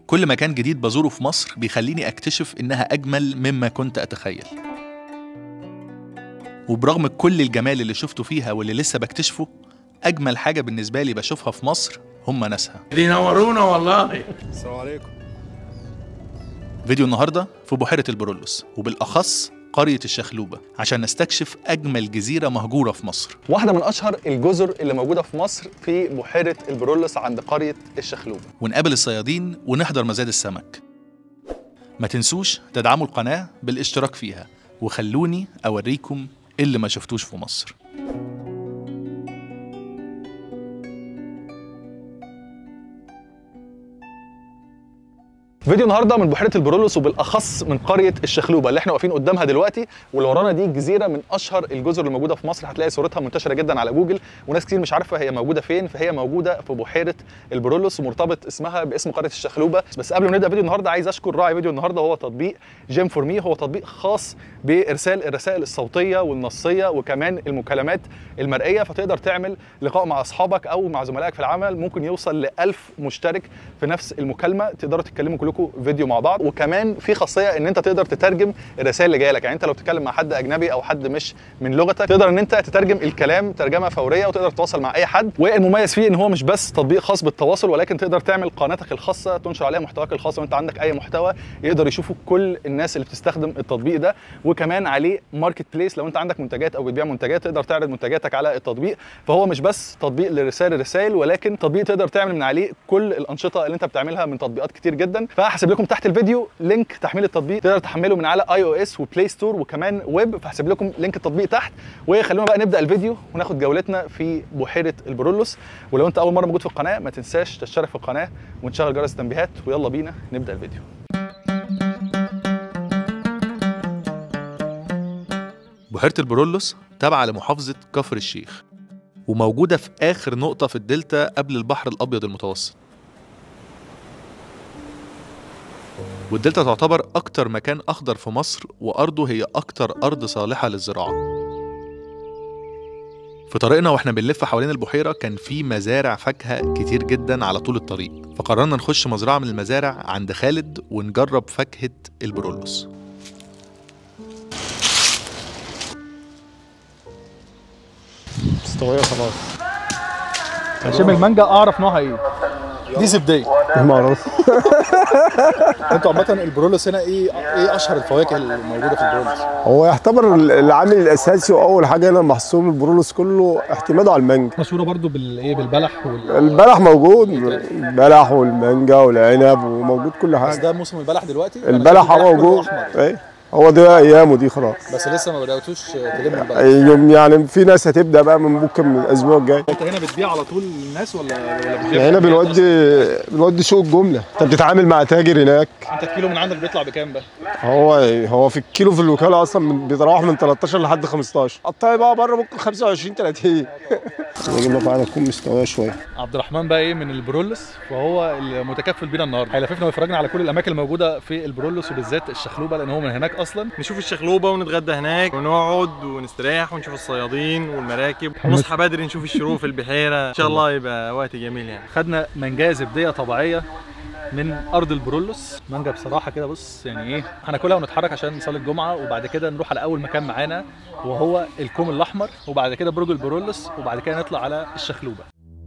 كل مكان جديد بزوره في مصر بيخليني أكتشف إنها أجمل مما كنت أتخيل وبرغم كل الجمال اللي شفته فيها واللي لسه بكتشفه أجمل حاجة بالنسبة لي بشوفها في مصر هم ناسها دي نورونا والله السلام عليكم فيديو النهاردة في بحيرة البرولوس وبالأخص قرية الشخلوبة عشان نستكشف أجمل جزيرة مهجورة في مصر واحدة من أشهر الجزر اللي موجودة في مصر في بحيرة البرولس عند قرية الشخلوبة ونقابل الصيادين ونحضر مزاد السمك ما تنسوش تدعموا القناة بالاشتراك فيها وخلوني أوريكم اللي ما شفتوش في مصر فيديو النهارده من بحيره البرولوس وبالاخص من قريه الشخلوبه اللي احنا واقفين قدامها دلوقتي واللي ورانا دي جزيره من اشهر الجزر اللي موجوده في مصر هتلاقي صورتها منتشره جدا على جوجل وناس كتير مش عارفه هي موجوده فين فهي موجوده في بحيره البرولوس ومرتبط اسمها باسم قريه الشخلوبه بس قبل ما نبدا فيديو النهارده عايز اشكر راعي فيديو النهارده وهو تطبيق جيم فور مي هو تطبيق خاص بارسال الرسائل الصوتيه والنصيه وكمان المكالمات المرئيه فتقدر تعمل لقاء مع اصحابك او مع زملائك في العمل ممكن يوصل ل 1000 مشترك في نفس المكالمه تقدروا تتكلموا كلكم فيديو مع بعض وكمان في خاصيه ان انت تقدر تترجم الرسائل اللي جايه لك يعني انت لو بتتكلم مع حد اجنبي او حد مش من لغتك تقدر ان انت تترجم الكلام ترجمه فوريه وتقدر تتواصل مع اي حد والمميز فيه ان هو مش بس تطبيق خاص بالتواصل ولكن تقدر تعمل قناتك الخاصه تنشر عليها محتواك الخاص وانت عندك اي محتوى يقدر يشوفه كل الناس اللي بتستخدم التطبيق ده وكمان عليه ماركت بليس لو انت عندك منتجات او بتبيع منتجات تقدر تعرض منتجاتك على التطبيق فهو مش بس تطبيق لرسائل الرسائل ولكن تطبيق تقدر تعمل من عليه كل الانشطه اللي انت بتعملها من تطبيقات كتير جدا فهحسب لكم تحت الفيديو لينك تحميل التطبيق تقدر تحمله من على اي او اس وبلاي ستور وكمان ويب فهحسب لكم لينك التطبيق تحت وخلونا بقى نبدا الفيديو وناخد جولتنا في بحيره البرولوس ولو انت اول مره موجود في القناه ما تنساش تشترك في القناه وتشغل جرس التنبيهات ويلا بينا نبدا الفيديو بحيرة البرولوس تابعة لمحافظة كفر الشيخ وموجودة في آخر نقطة في الدلتا قبل البحر الأبيض المتوسط والدلتا تعتبر أكتر مكان أخضر في مصر وأرضه هي أكتر أرض صالحة للزراعة في طريقنا واحنا بنلف حوالين البحيرة كان في مزارع فاكهة كتير جدا على طول الطريق فقررنا نخش مزرعة من المزارع عند خالد ونجرب فاكهة البرولوس مستويه خلاص هشم المانجا اعرف نوعها ايه دي زبديه ما اعرف انتوا عامه البرولوس هنا ايه ايه اشهر الفواكه الموجوده في البرولوس هو يعتبر العامل الاساسي واول حاجه هنا محصول البرولوس كله اعتماده على المانجا مشهوره برضو بالايه بالبلح وال... البلح موجود البلح والمانجا والعنب وموجود كل بس حاجه ده موسم البلح دلوقتي أنا البلح شايف كله موجود أحمر. ايه هو ده ايامه دي خلاص بس لسه ما بداتوش تلموا البلح يوم يعني في ناس هتبدا بقى من ممكن من الاسبوع الجاي انت هنا بتبيع على طول للناس ولا ولا بتبيع يعني هنا بنودي بنودي سوق الجمله انت بتتعامل مع تاجر هناك انت الكيلو من عندك بيطلع بكام بقى هو هو في الكيلو في الوكاله اصلا من- بيتراوح من 13 لحد 15 قطعي بقى بره ممكن 25 30 نجيب لك معانا تكون مستويه شويه عبد الرحمن بقى ايه من البرولوس فهو المتكفل بينا النهارده هيلففنا ويفرجنا على كل الاماكن الموجوده في البرولوس وبالذات الشخلوبه لان هو من هناك اصلا نشوف الشخلوبة ونتغدى هناك ونقعد ونستريح ونشوف الصيادين والمراكب ونصحى بدري نشوف الشروق في البحيرة إن شاء الله يبقى وقت جميل يعني خدنا مانجايه زبديه طبيعيه من ارض البرولوس مانجا بصراحه كده بص يعني ايه هناكلها ونتحرك عشان نصلي الجمعه وبعد كده نروح على اول مكان معانا وهو الكوم الاحمر وبعد كده برج البرولوس وبعد كده نطلع على الشخلوبه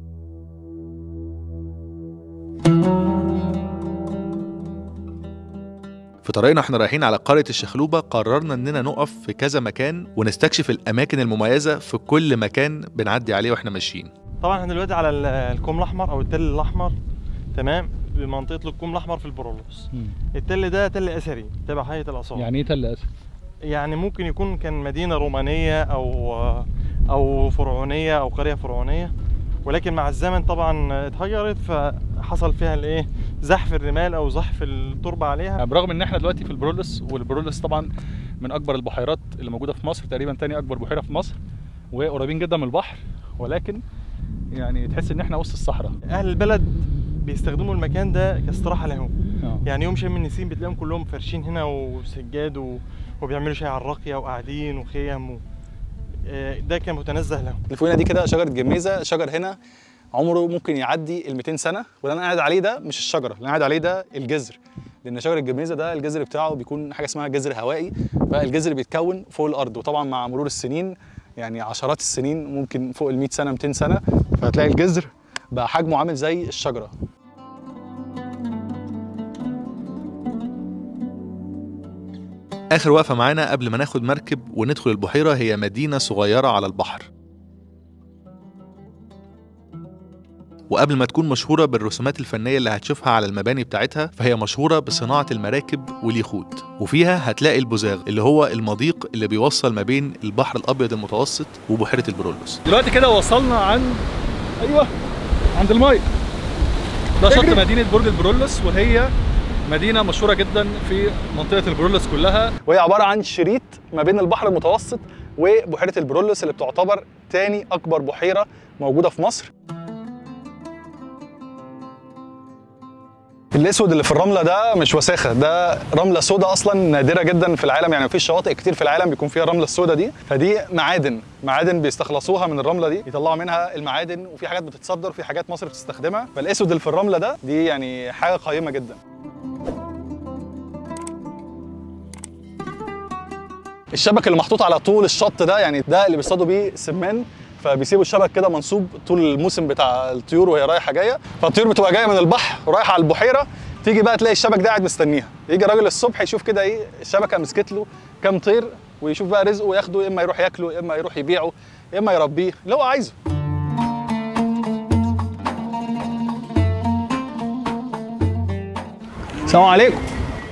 في طريقنا احنا رايحين على قرية الشخلوبة قررنا اننا نقف في كذا مكان ونستكشف الاماكن المميزة في كل مكان بنعدي عليه واحنا ماشيين طبعا احنا دلوقتي على ال- الكوم الأحمر أو التل الأحمر تمام بمنطقة الكوم الأحمر في البرولوس التل ده تل أثري تبع هيئة الآثار يعني ايه تل اسد يعني ممكن يكون كان مدينة رومانية أو أو فرعونية أو قرية فرعونية ولكن مع الزمن طبعا اتهجرت فحصل فيها الايه زحف الرمال او زحف التربه عليها برغم ان احنا دلوقتي في البرولوس والبرولوس طبعا من اكبر البحيرات اللي موجوده في مصر تقريبا تاني اكبر بحيره في مصر وقريبين جدا من البحر ولكن يعني تحس ان احنا وسط الصحراء اهل البلد بيستخدموا المكان ده كاستراحه لهم آه. يعني يوم شم النسيم بتلاقيهم كلهم فرشين هنا وسجاد و... وبيعملوا شاي على الراقيه وقاعدين وخيم و... آه، ده كان متنزه لهم اللي فوقنا دي كده شجره جميزه شجر هنا عمره ممكن يعدي ال 200 سنه واللي انا قاعد عليه ده مش الشجره اللي انا قاعد عليه ده الجذر لان شجر الجميزه ده الجذر بتاعه بيكون حاجه اسمها جذر هوائي فالجذر بيتكون فوق الارض وطبعا مع مرور السنين يعني عشرات السنين ممكن فوق ال 100 سنه 200 سنه فهتلاقي الجذر بقى حجمه عامل زي الشجره آخر وقفة معانا قبل ما ناخد مركب وندخل البحيرة هي مدينة صغيرة على البحر وقبل ما تكون مشهورة بالرسومات الفنية اللي هتشوفها على المباني بتاعتها فهي مشهورة بصناعة المراكب واليخوت وفيها هتلاقي البزاغ اللي هو المضيق اللي بيوصل ما بين البحر الأبيض المتوسط وبحيرة البرولوس دلوقتي كده وصلنا عند ايوه عند المايه ده شط مدينه برج البرولوس وهي مدينه مشهوره جدا في منطقه البرولوس كلها وهي عباره عن شريط ما بين البحر المتوسط وبحيره البرولوس اللي بتعتبر تاني اكبر بحيره موجوده في مصر الاسود اللي في الرمله ده مش وساخه ده رمله سوداء اصلا نادره جدا في العالم يعني مفيش شواطئ كتير في العالم بيكون فيها الرمله السوداء دي فدي معادن معادن بيستخلصوها من الرمله دي يطلعوا منها المعادن وفي حاجات بتتصدر وفي حاجات مصر بتستخدمها فالاسود اللي في الرمله ده دي يعني حاجه قيمه جدا الشبك اللي محطوط على طول الشط ده يعني ده اللي بيصطادوا بيه سمان فبيسيبوا الشبك كده منصوب طول الموسم بتاع الطيور وهي رايحه جايه فالطيور بتبقى جايه من البحر ورايحه على البحيره تيجي بقى تلاقي الشبك ده قاعد مستنيها يجي راجل الصبح يشوف كده ايه الشبكه مسكت له كام طير ويشوف بقى رزقه وياخده يا اما يروح ياكله يا اما يروح يبيعه يا اما يربيه اللي هو عايزه السلام عليكم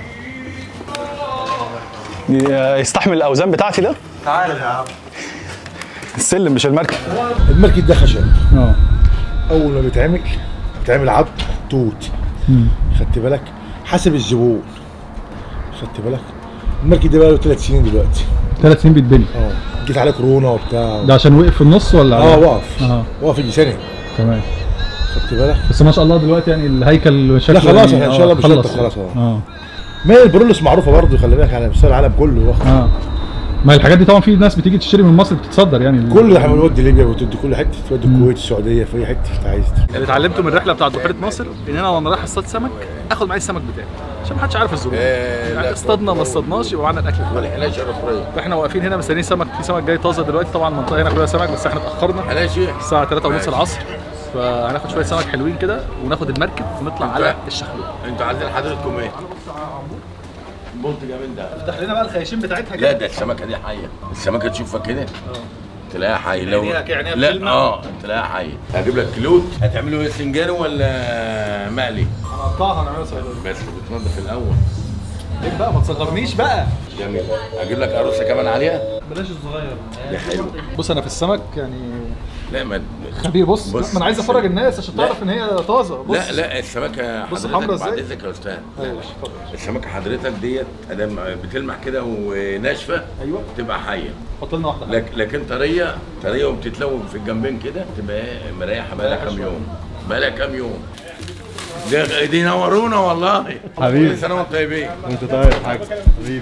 يستحمل الاوزان بتاعتي ده تعالى يا عم السلم مش المركب المركب ده خشب اه اول ما بيتعمل بيتعمل عبد توت خدت بالك حسب الزبون خدت بالك المركب ده بقى له ثلاث سنين دلوقتي ثلاث سنين بيتبني اه جيت عليه كورونا وبتاع ده عشان وقف في النص ولا اه واقف اه واقف يجي سنه تمام خدت بالك بس ما شاء الله دلوقتي يعني الهيكل شكله لا خلاص يعني احنا ان شاء الله آه، بشطة خلص خلاص اه اه ما هي البرولوس معروفه برضه خلي بالك على مستوى العالم كله واخد اه ما الحاجات دي طبعا في ناس بتيجي تشتري من مصر بتتصدر يعني كل احنا بنودي ليبيا بتودي كل حته تودي الكويت السعوديه في اي حته انت عايز اللي اتعلمته من الرحله بتاعت بحيره ناصر ان انا وانا رايح اصطاد سمك اخد معايا السمك بتاعي عشان ما حدش عارف الظروف يعني اصطادنا ما اصطادناش يبقى معانا الاكل كويس فاحنا واقفين هنا مستنيين سمك في سمك جاي طازه دلوقتي طبعا المنطقه هنا كلها سمك بس احنا اتاخرنا الساعه 3 ونص العصر فهناخد شويه سمك حلوين كده وناخد المركب ونطلع على الشخلوق انتوا عايزين حضرتكم ايه؟ بولت جامد ده افتح لنا بقى الخياشيم بتاعتها لا ده السمكه دي حيه السمكه تشوفها كده تلاقيها حيه لو عينيها كعينيها لا بكلمة. اه تلاقيها حيه هجيب لك كلوت هتعمله ايه سنجاري ولا مقلي؟ هنقطعها ونعملها صغيره بس بتنضف الاول ليه بقى ما تصغرنيش بقى جميل هجيب لك عروسه كمان عليها بلاش الصغير دي حلوه بص انا في السمك يعني لا ما خبير بص, بص. ما انا عايز افرج الناس عشان لا. تعرف ان هي طازه بص لا لا السمكه بص حضرتك حمرا بعد ازاي؟ اذنك يا استاذ لا أيوة، لا. اتفضل. السمكه حضرتك ديت ادام بتلمح كده وناشفه ايوه تبقى حيه حط لنا واحده لك لكن طريه طريه وبتتلون في الجنبين كده تبقى إيه؟ مريحه بقى لها كام يوم بقى لها كام يوم دي دي نورونا والله حبيبي. كل سنه وانتم طيبين انت طيب يا حاج حبيبي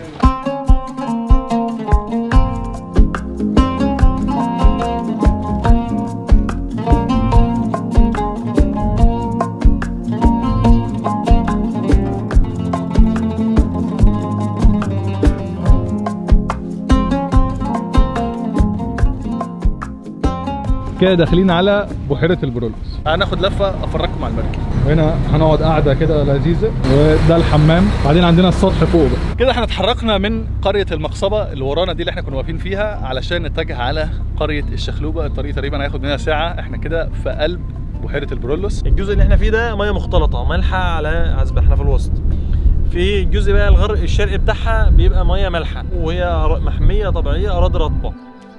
كده داخلين على بحيرة البرولوس هناخد لفة افرجكم على المركب هنا هنقعد قاعدة كده لذيذة وده الحمام بعدين عندنا السطح فوق بقى كده احنا اتحركنا من قرية المقصبة اللي ورانا دي اللي احنا كنا واقفين فيها علشان نتجه على قرية الشخلوبة الطريق تقريبا هياخد مننا ساعة احنا كده في قلب بحيرة البرولوس الجزء اللي احنا فيه ده ميه مختلطه مالحه على عذبه احنا في الوسط في الجزء بقى الغرب الشرقي بتاعها بيبقى ميه مالحه وهي أر- محميه طبيعيه اراضي رطبه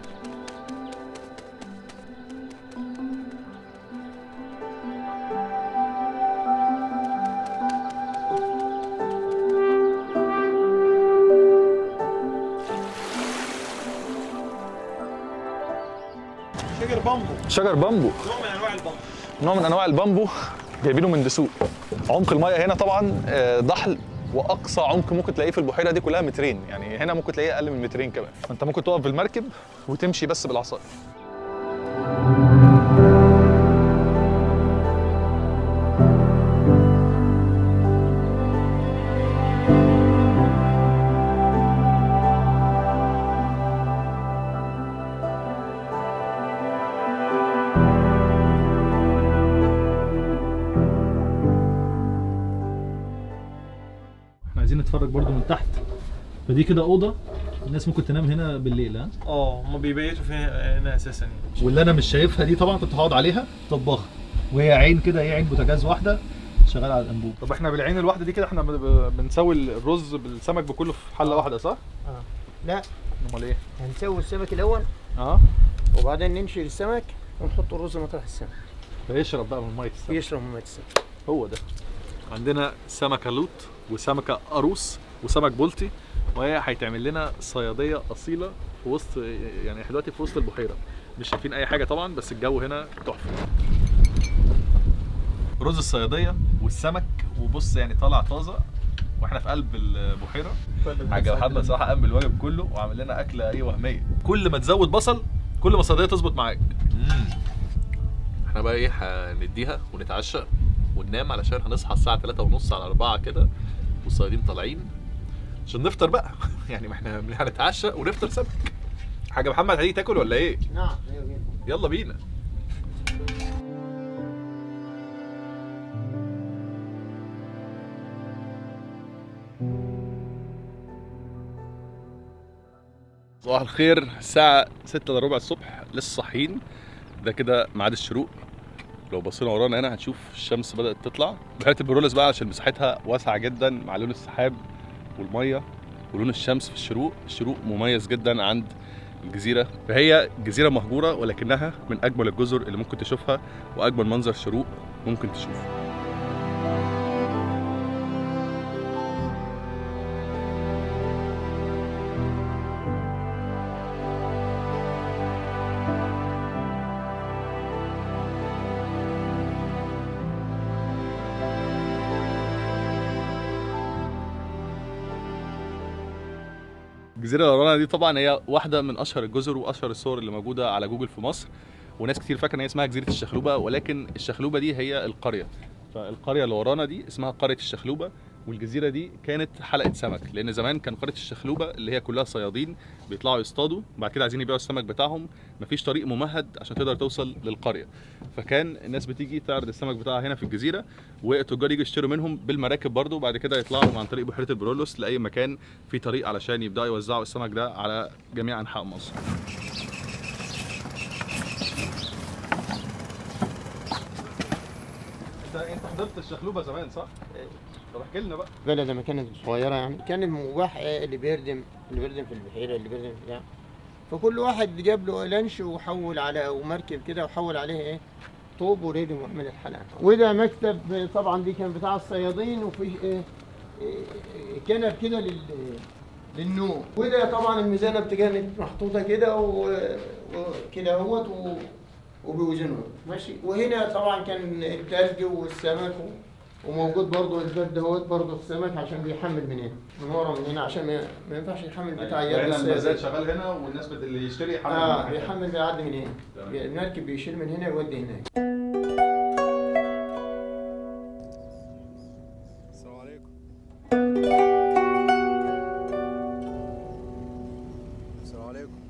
شجر بامبو شجر بامبو نوع من انواع البامبو نوع من انواع البامبو جايبينه من دسوق عمق الميه هنا طبعا آه، ضحل واقصى عمق ممكن تلاقيه في البحيره دي كلها مترين يعني هنا ممكن تلاقيه اقل من مترين كمان فانت ممكن تقف بالمركب وتمشي بس بالعصايه نتفرج برضو من تحت فدي كده اوضه الناس ممكن تنام هنا بالليل ها اه هم بيبيتوا فيها هنا اساسا يعني واللي انا مش شايفها دي طبعا كنت هقعد عليها طباخه وهي عين كده هي عين بوتاجاز واحده شغاله على الانبوب طب احنا بالعين الواحده دي كده احنا ب- بنسوي الرز بالسمك بكله في حله واحده صح؟ لا امال ايه؟ هنسوي السمك الاول اه وبعدين ننشل السمك ونحط الرز مطرح السمك فيشرب بقى من ميه السمك يشرب من ميه السمك هو ده عندنا سمكه لوط وسمكه قاروص وسمك بلطي وهي هيتعمل لنا صياديه اصيله في وسط يعني احنا دلوقتي في وسط البحيره مش شايفين اي حاجه طبعا بس الجو هنا تحفه رز الصياديه والسمك وبص يعني طالع طازه واحنا في قلب البحيره حاجه محمد صراحه قام بالواجب كله وعامل لنا اكله ايه وهميه كل ما تزود بصل كل ما الصياديه تظبط معاك احنا بقى ايه هنديها ونتعشى وننام علشان هنصحى الساعه 3 ونص على 4 كده والصيادين طالعين عشان نفطر بقى يعني ما احنا هنتعشى ونفطر سمك حاجه محمد هتيجي تاكل ولا ايه نعم ايوه جدا يلا بينا صباح الخير الساعة 6 الا ربع الصبح لسه صاحيين ده كده ميعاد الشروق لو بصينا ورانا هنا هنشوف الشمس بدأت تطلع بحيرة البرولس بقى عشان مساحتها واسعة جدا مع لون السحاب والمية ولون الشمس في الشروق الشروق مميز جدا عند الجزيرة فهي جزيرة مهجورة ولكنها من أجمل الجزر اللي ممكن تشوفها وأجمل منظر شروق ممكن تشوفه جزيرة الأرانا دي طبعا هي واحدة من أشهر الجزر وأشهر الصور اللي موجودة على جوجل في مصر وناس كتير فاكرة إن هي اسمها جزيرة الشخلوبة ولكن الشخلوبة دي هي القرية فالقرية اللي ورانا دي اسمها قرية الشخلوبة والجزيرة دي كانت حلقة سمك لأن زمان كان قرية الشخلوبة اللي هي كلها صيادين بيطلعوا يصطادوا بعد كده عايزين يبيعوا السمك بتاعهم مفيش طريق ممهد عشان تقدر توصل للقرية فكان الناس بتيجي تعرض السمك بتاعها هنا في الجزيرة والتجار يجوا يشتروا منهم بالمراكب برضو وبعد كده يطلعوا عن طريق بحيرة البرولوس لأي مكان في طريق علشان يبدأوا يوزعوا السمك ده على جميع أنحاء مصر انت انت حضرت الشخلوبه زمان صح؟ طب احكي لنا بقى بلد لما كانت صغيرة يعني كان مباح إيه اللي بيردم اللي بيردم في البحيرة اللي بيردم في بتاع فكل واحد جاب له لانش وحول على ومركب كده وحول عليه ايه طوب وردم وعمل الحلقة وده مكتب طبعا دي كان بتاع الصيادين وفيه ايه, إيه كنب كده لل للنوم وده طبعا الميزانة كانت محطوطة كده و- وكده اهوت و- وبيوزنوا ماشي وهنا طبعا كان التلج والسمك و- وموجود برضه البرد اهوت برضه السمك عشان بيحمل من هنا من ورا من هنا عشان ما, ما ينفعش يحمل بتاع يد هنا الصيادين. المزاد شغال هنا والناس بت- اللي يشتري يحمل اه من هنا. بيحمل بيعدي من هنا تمام. بي- المركب بيشيل من هنا يودي هناك السلام عليكم السلام عليكم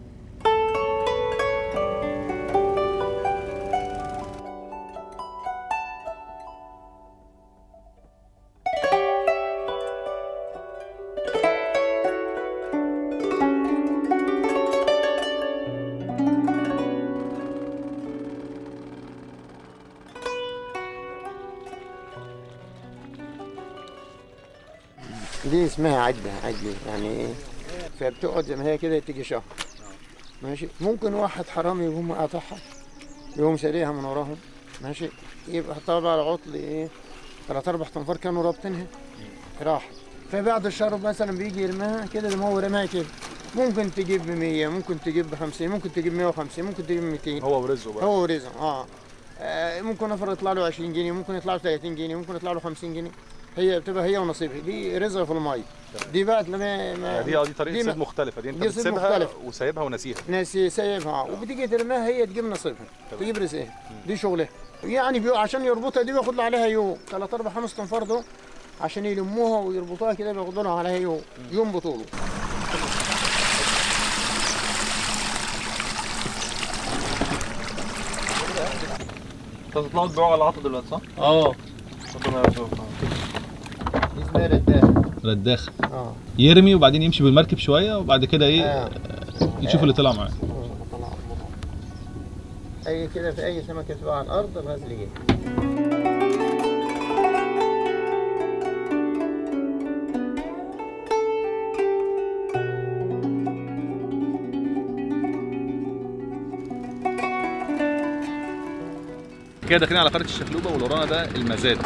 دي اسمها عجبة عجبة يعني ايه فبتقعد زي ما هي كده تيجي شهر ماشي ممكن واحد حرامي يقوم قاطعها يقوم شاريها من وراهم ماشي يبقى طبعا العطل ايه ثلاث اربع تنفار كانوا رابطينها راح فبعد الشهر مثلا بيجي يرميها كده زي ما هو رماها كده ممكن تجيب ب 100 ممكن تجيب ب 50 ممكن تجيب 150 ممكن تجيب 200 هو ورزقه بقى هو ورزقه اه آه، ممكن افرض يطلع له 20 جنيه ممكن يطلع له 30 جنيه ممكن يطلع له 50 جنيه هي بتبقى هي ونصيبها دي رزقه في الميه دي بقى لما ما دي اه دي طريقه دي صيد ما- مختلفه دي انت دي صيد بتسيبها مختلف. وسايبها وناسيها ناس سايبها وبتيجي ترميها هي تجيب نصيبها تجيب رزقها دي شغلها يعني بيو عشان يربطها دي بياخد له عليها يوم ثلاث اربع خمس تنفار دول عشان يلموها ويربطوها كده بياخدوا لها عليها يوم يوم بطوله انتوا هتطلعوا تبيعوا على العطا دلوقتي صح؟ اه ربنا يرزقكم اسمها رداخ رداخ اه يرمي وبعدين يمشي بالمركب شويه وبعد كده ايه آه. يشوف اللي طلع معاه اي كده في اي سمكه تبقى على الارض الغزل جه كده داخلين على قريه الشخلوبه واللي ورانا ده المزاد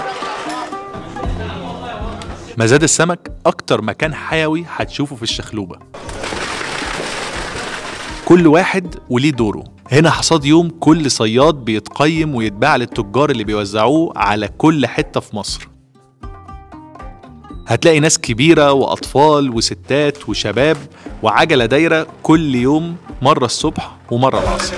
مزاد السمك أكتر مكان حيوي هتشوفه في الشخلوبة كل واحد وليه دوره هنا حصاد يوم كل صياد بيتقيم ويتباع للتجار اللي بيوزعوه على كل حتة في مصر هتلاقي ناس كبيرة وأطفال وستات وشباب وعجلة دايرة كل يوم مرة الصبح ومرة العصر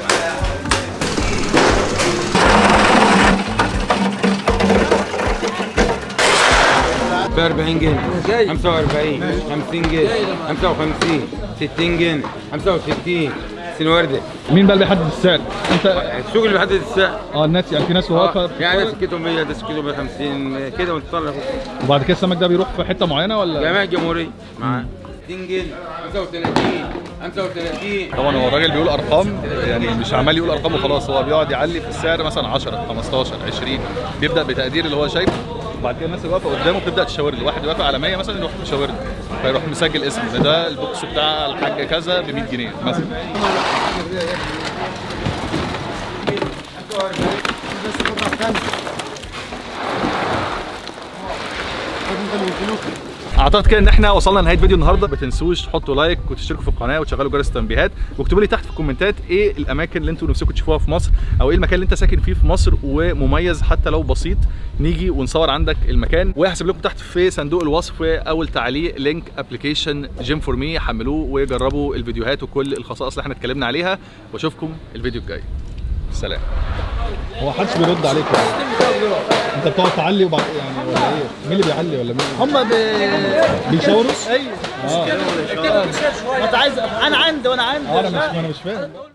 ب 40 جنيه 45 50 جنيه 55 60 جنيه 65 سنوردة مين بقى اللي بيحدد السعر؟ انت السوق اللي بيحدد السعر اه الناس يعني في ناس آه، واقفه يعني ده سكته 100 ده سكته 150 كده وانت طالع وبعد كده السمك ده بيروح في حته معينه ولا جميع الجمهورية معاه 60 جنيه 35 35 طبعا هو الراجل بيقول ارقام يعني مش عمال يقول ارقام وخلاص هو بيقعد يعلي في السعر مثلا 10 15 20 بيبدا بتقدير اللي هو شايفه وبعد كده الناس اللي واقفه قدامه بتبدا تشاور له واحد يوافق على 100 مثلا يروح مشاور له فيروح مسجل اسمه ده, ده البوكس بتاع الحاج كذا ب 100 جنيه مثلا اعتقد كده ان احنا وصلنا لنهايه فيديو النهارده ما تنسوش تحطوا لايك وتشتركوا في القناه وتشغلوا جرس التنبيهات واكتبوا لي تحت في الكومنتات ايه الاماكن اللي انتوا نفسكم تشوفوها في مصر او ايه المكان اللي انت ساكن فيه في مصر ومميز حتى لو بسيط نيجي ونصور عندك المكان وهسيب لكم تحت في صندوق الوصف اول تعليق لينك ابلكيشن جيم فور مي حملوه وجربوا الفيديوهات وكل الخصائص اللي احنا اتكلمنا عليها واشوفكم الفيديو الجاي سلام هو محدش بيرد عليك انت بتقعد تعلي وبعد يعني ولا ايه مين اللي بيعلي ولا مين هم بيشاوروا ايوه اه ما انت عايز انا عندي وانا عندي اه انا مش انا مش فاهم